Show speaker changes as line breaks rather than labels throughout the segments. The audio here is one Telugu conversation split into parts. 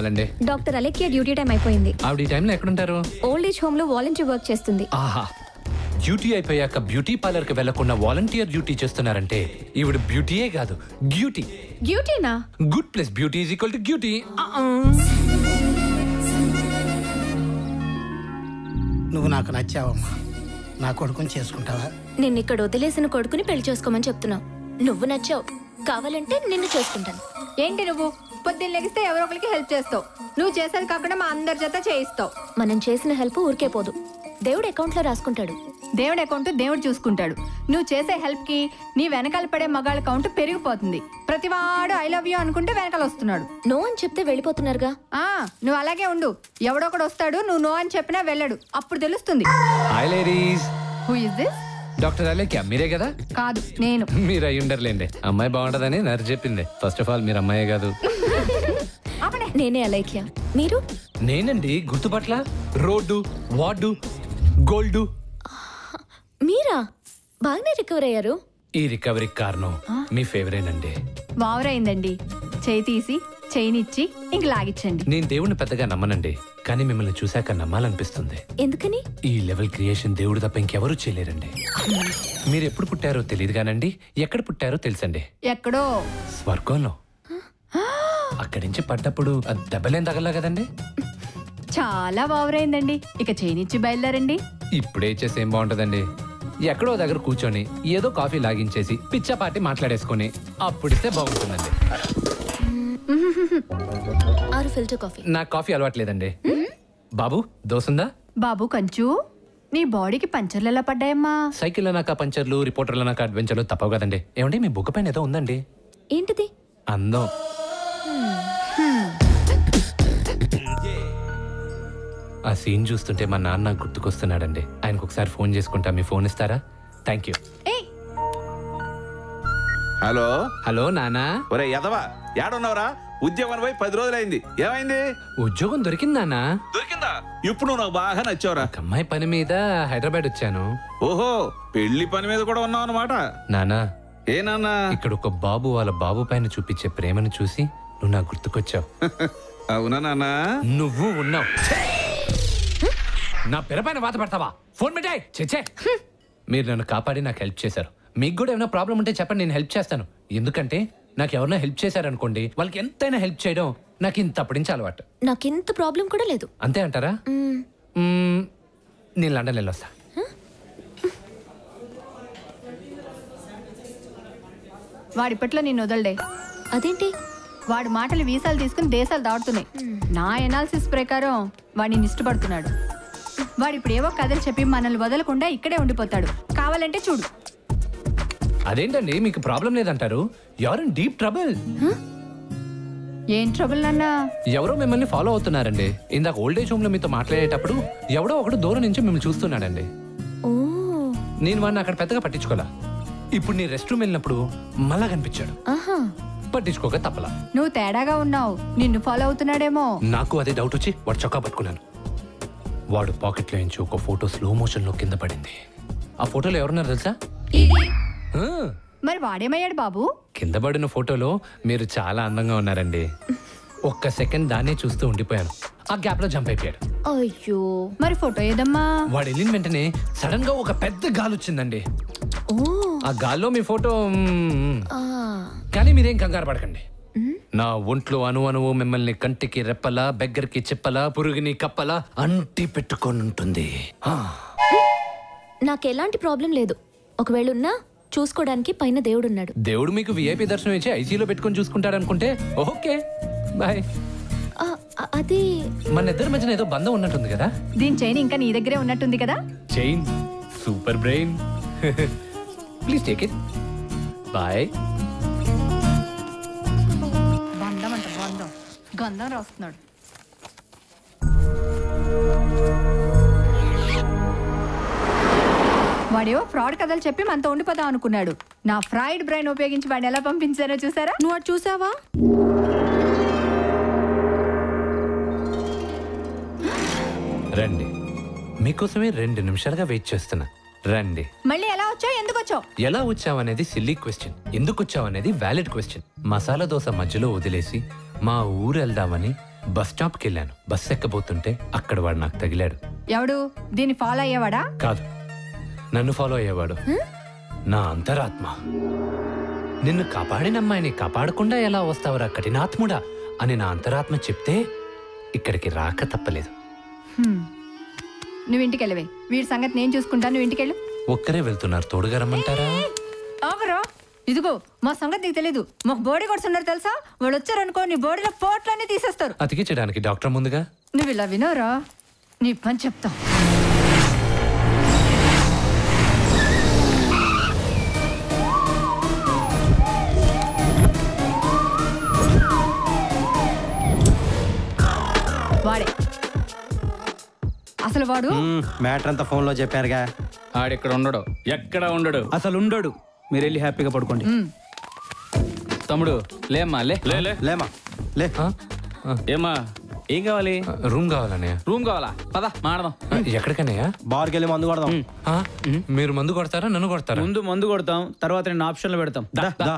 కావాలండి
డాక్టర్ అలెక్య డ్యూటీ టైం అయిపోయింది
ఆవిడ ఈ టైంలో ఎక్కడుంటారు
ఓల్డ్ ఏజ్ హోమ్ లో వాలంటీర్ వర్క్ చేస్తుంది
ఆహా డ్యూటీ అయిపోయాక బ్యూటీ పార్లర్ కి వెళ్లకుండా వాలంటీర్ డ్యూటీ చేస్తున్నారంటే ఈవిడ బ్యూటీయే కాదు బ్యూటీ
డ్యూటీనా
good plus beauty is equal to beauty
నువ్వు నాకు నచ్చావమ్మా నా కొడుకుని చేసుకుంటావా
నిన్ను ఇక్కడ వదిలేసిన కొడుకుని పెళ్లి చేసుకోమని చెప్తున్నావు నువ్వు నచ్చావు కావాలంటే నిన్ను చేసుకుంటాను
ఏంటి నువ్వు పొద్దున్న లెగిస్తే ఎవరో ఒకరికి హెల్ప్ చేస్తావు నువ్వు చేసేది కాకుండా మా అందరి చేత చేయిస్తావు
మనం చేసిన హెల్ప్ ఊరికే పోదు దేవుడు అకౌంట్ లో రాసుకుంటాడు
దేవుడి అకౌంట్ దేవుడు చూసుకుంటాడు నువ్వు చేసే హెల్ప్ కి నీ వెనకాల పడే మగాళ్ళ కౌంట్ పెరిగిపోతుంది ప్రతివాడు ఐ లవ్ యూ అనుకుంటే వెనకాల వస్తున్నాడు
నో అని చెప్తే వెళ్ళిపోతున్నారుగా
ఆ నువ్వు అలాగే ఉండు ఎవడొకడు వస్తాడు నువ్వు నో అని చెప్పినా వెళ్ళడు అప్పుడు తెలుస్తుంది
hi ladies
who is this
doctor Alekhya మీరే కదా
కాదు నేను
మీరు అయి ఉండర్లేండి అమ్మాయి బాగుంటదని నర్సు చెప్పింది ఫస్ట్ ఆఫ్ ఆల్ మీరు అమ్మాయే కాదు
నేనే అలైక్య మీరు
నేనండి గుర్తుపట్ల రోడ్డు వార్డు గోల్డు
మీరా బాగానే రికవర్ అయ్యారు
ఈ రికవరీ కారణం మీ ఫేవరేట్ అండి
వావరైందండి చేయి తీసి చేయినిచ్చి ఇంక లాగిచ్చండి
నేను దేవుణ్ణి పెద్దగా నమ్మనండి కానీ మిమ్మల్ని చూశాక నమ్మాలనిపిస్తుంది
ఎందుకని
ఈ లెవెల్ క్రియేషన్ దేవుడు తప్ప ఇంకెవరూ చేయలేరండి మీరు ఎప్పుడు పుట్టారో తెలియదు కానండి ఎక్కడ పుట్టారో తెలుసండి
ఎక్కడో
స్వర్గంలో అక్కడి నుంచి పడ్డప్పుడు అది దెబ్బలేం తగలా కదండి
చాలా వావరైందండి ఇక చేయినిచ్చి బయలుదేరండి
ఇప్పుడే చేసి ఏం బాగుంటదండి ఎక్కడో దగ్గర కూర్చొని ఏదో కాఫీ లాగించేసి పిచ్చపాటి మాట్లాడేసుకొని అప్పుడిస్తే బాగుంటుందండి
ఆరు ఫిల్టర్ కాఫీ
నాకు కాఫీ అలవాట్లేదండి బాబు దోసుందా
బాబు కంచు నీ బాడీకి పంచర్లు ఎలా పడ్డాయమ్మా
సైకిల్ నాక పంచర్లు రిపోర్టర్ల నాక అడ్వెంచర్లు తప్పవు కదండి ఏమండి మీ బుక్క పైన ఏదో ఉందండి
ఏంటిది
అందం ఆ సీన్ చూస్తుంటే మా నాన్న నాకు గుర్తుకొస్తున్నాడండి ఆయనకు ఒకసారి ఫోన్ చేసుకుంటా మీ ఫోన్ ఇస్తారా థ్యాంక్ యూ
ఏయ్
హలో
హలో నానా
ఒరే యదవా ఏడున్నావురా ఉద్యోగం పోయి పది రోజులైంది ఏమైంది
ఉద్యోగం దొరికింది నానా
దొరికిందా ఇప్పుడు నువ్వు నాకు బాగా నచ్చావురా
ఒక అమ్మాయి పని మీద హైదరాబాద్ వచ్చాను
ఓహో పెళ్లి పని మీద కూడా ఉన్నావు అనమాట
నానా
ఏ నాన్నా
ఇక్కడ ఒక బాబు వాళ్ళ బాబు పైన చూపించే ప్రేమను చూసి నువ్వు నాకు గుర్తుకొచ్చావు
అవునా నాన్నా
నువ్వు ఉన్నావు నా పెర పైన వాత పడతావా ఫోన్ పెట్టాయి చెచ్చే మీరు నన్ను కాపాడి నాకు హెల్ప్ చేశారు మీకు కూడా ఏమైనా ప్రాబ్లం ఉంటే చెప్పండి నేను హెల్ప్ చేస్తాను ఎందుకంటే నాకు ఎవరైనా హెల్ప్ చేశారనుకోండి వాళ్ళకి ఎంతైనా హెల్ప్ చేయడం నాకు ఇంత అప్పటించి అలవాటు
నాకింత ప్రాబ్లం కూడా లేదు
అంతే అంటారా
మ్మ్.
మ్మ్, నేను లండన్ వెళ్ళొస్తా
వాడిప్పట్లో నిన్ను వదలడే
అదేంటి
వాడి మాటలు వీసాలు తీసుకుని దేశాలు దాటుతున్నాయి నా ఎనాలిసిస్ ప్రకారం వాడిని ఇష్టపడుతున్నాడు వాడు ఇప్పుడు ఏవో కథలు చెప్పి మనల్ని వదలకుండా ఇక్కడే ఉండిపోతాడు కావాలంటే చూడు
అదేంటండి మీకు ప్రాబ్లం లేదంటారు ఎవరు డీప్ ట్రబుల్
ఏం ట్రబుల్ నాన్న
ఎవరో మిమ్మల్ని ఫాలో అవుతున్నారండి ఇందాక ఓల్డేజ్ హోమ్ లో మీతో మాట్లాడేటప్పుడు ఎవడో ఒకడు దూరం నుంచి మిమ్మల్ని చూస్తున్నాడండి
ఓ
నేను వాడిని అక్కడ పెద్దగా పట్టించుకోలా ఇప్పుడు నీ రెస్ట్ రూమ్ వెళ్ళినప్పుడు మళ్ళా కనిపించాడు
ఆహా
పట్టించుకోక తప్పలా
నువ్వు తేడాగా ఉన్నావు నిన్ను ఫాలో అవుతున్నాడేమో
నాకు అదే డౌట్ వచ్చి వాడు చొక్కా పట్టుకున్నాను వాడు పాకెట్లో నుంచి ఒక ఫోటో స్లో మోషన్ లో కింద పడింది ఆ ఫోటోలో ఎవరున్నారు తెలుసా ఆ,
మరి వాడేమయ్యాడు బాబు
కింద పడిన ఫోటోలో మీరు చాలా అందంగా ఉన్నారండి ఒక్క సెకండ్ దాన్నే చూస్తూ ఉండిపోయాను ఆ గ్యాప్ లో జంప్ అయిపోయాడు
అయ్యో
మరి ఫోటో ఏదమ్మా
వాడు వెళ్ళిన వెంటనే సడన్ గా ఒక పెద్ద గాలి వచ్చిందండి
ఓ
ఆ గాల్లో మీ ఫోటో మ్మ్,
ఆ
కానీ మీరేం కంగారు పడకండి నా ఒంట్లో అణు అణువు మిమ్మల్ని కంటికి రెప్పలా బెగ్గరికి చెప్పలా పురుగుని కప్పలా అంటి పెట్టుకొని ఉంటుంది ఆ,
నాకు ఎలాంటి ప్రాబ్లం లేదు ఒకవేళ ఉన్నా చూసుకోవడానికి పైన దేవుడున్నాడు
దేవుడు మీకు విఐపి దర్శనం ఇచ్చి ఐసీలో పెట్టుకొని చూసుకుంటాడు అనుకుంటే ఓకే బాయ్
ఆ, ఆ, అది
మన ఇద్దరి మధ్యన ఏదో బంధం ఉన్నట్టుంది కదా
దీని చైన్ ఇంకా నీ దగ్గరే ఉన్నట్టుంది కదా
chain super brain please take it bye
బంధం అంట బంధం గంధం రాస్తున్నాడు వాడేవో ఫ్రాడ్ కథలు చెప్పి మనతో ఉండిపోదాం అనుకున్నాడు నా ఫ్రైడ్ బ్రెయిన్ ఉపయోగించి వాడిని ఎలా పంపించారో చూసారా
నువ్వు అటు చూసావా
రండి మీకోసమే రెండు నిమిషాలుగా వెయిట్ చేస్తున్నా రండి
మళ్ళీ ఎలా వచ్చావు ఎందుకు వచ్చావు
ఎలా వచ్చావనేది సిల్లీ క్వశ్చన్ ఎందుకు వచ్చావనేది వ్యాలిడ్ క్వశ్చన్ మసాలా దోశ మధ్యలో వదిలేసి మా ఊరు వెళ్దామని బస్ స్టాప్కి వెళ్ళాను బస్ ఎక్కబోతుంటే అక్కడ వాడు నాకు తగిలాడు
ఎవడు దీన్ని ఫాలో అయ్యేవాడా
కాదు నన్ను ఫాలో అయ్యేవాడు నా అంతరాత్మ నిన్ను కాపాడిన అమ్మాయిని కాపాడకుండా ఎలా వస్తావురా కఠినాత్ముడా అని నా అంతరాత్మ చెప్తే ఇక్కడికి రాక తప్పలేదు
హ్మ్. నువ్వు ఇంటికి వెళ్ళవే వీడి సంగతి నేను చూసుకుంటాను నువ్వు ఇంటికి వెళ్ళు
ఒక్కరే వెళ్తున్నారు తోడుగా రమ్మంటారా
ఆగరా ఇదిగో మా సంగతి నీకు తెలీదు మాకు బోడీ కొడుతున్నారు తెలుసా వాళ్ళు వచ్చారనుకో నీ బోడీలో పోట్లన్నీ తీసేస్తారు
అతికించడానికి డాక్టర్ ముందుగా
నువ్వు ఇలా వినోరా నీ పని చెప్తా వాడే అసలు వాడు
మ్యాటర్ అంతా ఫోన్ లో చెప్పారుగా
ఆడిక్కడ ఉండడు ఎక్కడ ఉండడు
అసలు ఉండడు మీరు వెళ్ళి హ్యాపీగా పడుకోండి
తమ్ముడు లేమ్మా లే లే లే
లేమా లే
ఆ? ఆ,
ఏమ్మా ఏం కావాలి
రూమ్ కావాలన్నయ్య
రూమ్ కావాలా పద మాడదాం
ఆ, ఎక్కడికన్నయ్య
బార్కి వెళ్ళి మందు కొడదాం
ఆ, మీరు మందు కొడతారా నన్ను కొడతారా
ముందు మందు కొడతాం తర్వాత నేను ఆప్షన్లు పెడతాం
దా, దా.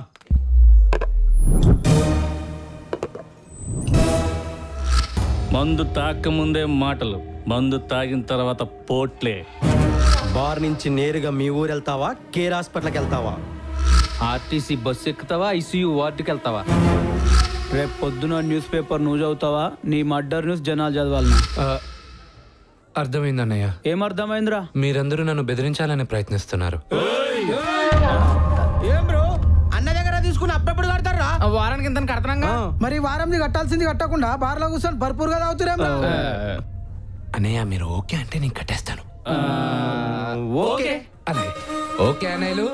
మందు తాక ముందే మాటలు మందు తాగిన తర్వాత పోట్లే
బార్ నుంచి నేరుగా మీ ఊరు వెళ్తావా కేర్ హాస్పిటల్కి వెళ్తావా
ఆర్టీసీ బస్సు ఎక్కుతావా ఐసీయూ వార్డుకి వెళ్తావా రేపు పొద్దున న్యూస్ పేపర్ నువ్వు చదువుతావా నీ మర్డర్ న్యూస్ జనాలు చదవాలనా
ఆ, అర్థమైందన్నయ్య
ఏం అర్థమైందిరా
మీరందరూ నన్ను బెదిరించాలని ప్రయత్నిస్తున్నారు
ఏం బ్రో అన్న దగ్గర తీసుకుని అప్పుడప్పుడు కడతారా
వారానికి ఇంత కడతానంగా
మరి వారంది కట్టాల్సింది కట్టకుండా బార్లో కూర్చొని భర్పూర్గా తాగుతురేం
అన్నయ్య మీరు ఓకే అంటే నేను కట్టేస్తాను ఓకే అలాగే ఓకే అన్నయ్యలు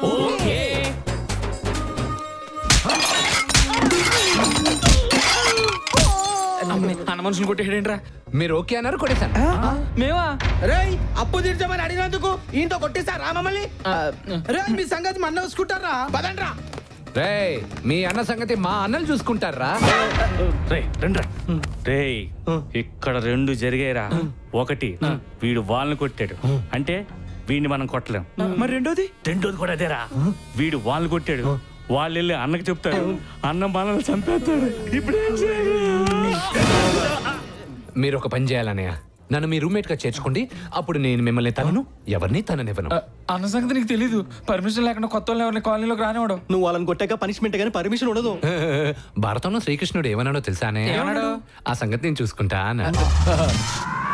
అన్న మనుషులు కొట్టేయడేంట్రా
మీరు ఓకే అన్నారు కొట్టేశాను
మేమా
రేయ్ అప్పు తీర్చమని అడిగినందుకు ఈయనతో కొట్టిస్తారా మమ్మల్ని రే మీ సంగతి మన చూసుకుంటారా పదండ్రా
రే మీ అన్న సంగతి మా అన్నలు చూసుకుంటారా
రే రండ్రా రే ఇక్కడ రెండు జరిగాయిరా ఒకటి వీడు వాళ్ళని కొట్టాడు అంటే వీడిని మనం కొట్టలేం
మరి రెండోది
రెండోది కూడా అదేరా వీడు వాళ్ళని కొట్టాడు వాళ్ళు వెళ్ళి అన్నకి చెప్తాడు అన్న మనల్ని చంపేస్తాడు ఇప్పుడు ఏం చేయాలి?
మీరు ఒక పని చేయాలన్నయ్య నన్ను మీ రూమ్మేట్ గా చేర్చుకోండి అప్పుడు నేను మిమ్మల్ని తనను ఎవరిని తననివ్వను
అన్న సంగతి నీకు తెలీదు పర్మిషన్ లేకుండా కొత్త వాళ్ళని ఎవరిని కాలనీలోకి రానివాడు
నువ్వు వాళ్ళని కొట్టాక పనిష్మెంట్ కానీ పర్మిషన్ ఉండదు
భారతంలో శ్రీకృష్ణుడు ఏమన్నాడో తెలుసానే ఆ సంగతి నేను చూసుకుంటా అన్నాడు